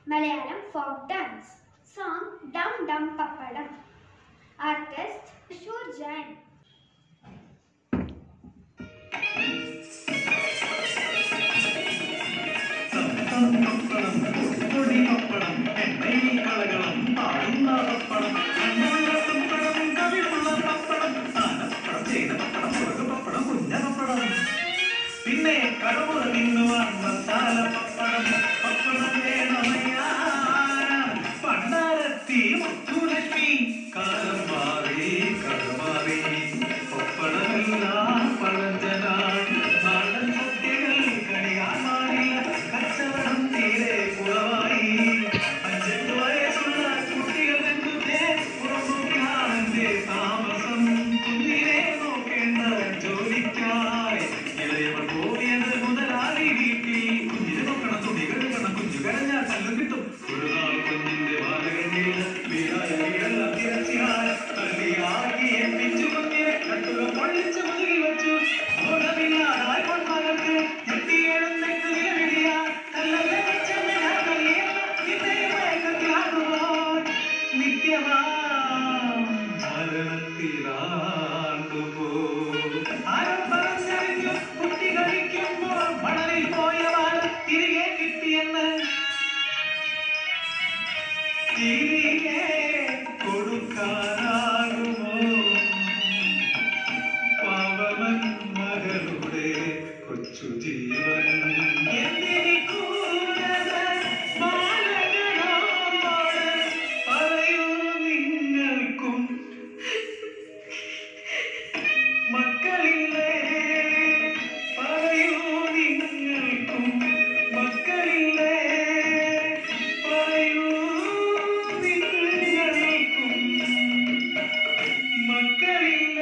Malayalam folk dance. Song Dum Dum Pappadam. Artist Shur Jain. പപ്പടം പൊടി പപ്പടം എണ്ണയിൽ കളകളം പാടുന്ന പപ്പടം കണ്ണുള്ള പപ്പടം കവിളുള്ള പപ്പടം ആനപ്പടം ചെയ്ത പപ്പടം മുറുക പപ്പടം കുഞ്ഞ പപ്പടം പിന്നെ കടമുറ തിന്നുവാൻ മസാല പപ്പടം പപ്പടം വേണമയ്യാ പണ്ടാരത്തി മുത്തുലക്ഷ്മി കാലം മാറി കടമാറി പപ്പടമെല്ലാം പഴഞ്ചനാണ് നാടൻ കുട്ടികൾ കണിയാൻ മാറില്ല കച്ചവടം തീരെ കുറവായി അഞ്ചെട്ട് വയസ്സുള്ള കുട്ടികൾ എന്തുതേ പുറമുഖാണെന്റെ താമസം കുഞ്ഞിനെ നോക്കേണ്ട ജോലിക്കായി ഇളയവൾ പോയത് മുതലാളി വീട്ടിൽ കുഞ്ഞിനെ നോക്കണം തുണി കഴുകണം കുഞ്ഞു കരഞ്ഞാൽ തല്ലും കിട്ടും ഒരു നാൾ കുഞ്ഞിന്റെ ബാലകണ്ണിൽ വീരായ വീടെല്ലാം തിരച്ചിയാൽ തള്ളിയാക്കി എപ്പിച്ചു കുഞ്ഞിനെ കട്ടുക പൊള്ളിച്ചു മുതുകിൽ വെച്ചു ഓണമില്ലാതായി പൊന്മകൾക്ക് എത്തി എഴുന്നേറ്റ് നിലവിളിയാ കല്ലല്ലേ വെച്ചമ്മേ ഞാൻ കല്ലിയല്ല നിന്നെ മയക്കത്തിലാടുവാൻ നിത്യമാം മരണത്തിലാണ്ടുപോ ആരും പറഞ്ഞറിഞ്ഞു കുട്ടി കളിക്കുമ്പോൾ മണലിൽ പോയ വാരം തിരികെ കിട്ടിയെന്ന് തിരികെ കൊടുക്കാനാകുമോ പാവമൻ മകളുടെ കൊച്ചു ജീവൻ എന്തിനി കൂടുതൽ ബാലകളോട് പറയൂ നിങ്ങൾക്കും മക്കളില്ലേ പറയൂ നിങ്ങൾക്കും മക്കളില്ലേ പറയൂ നിങ്ങൾക്കും മക്കളില്ലേ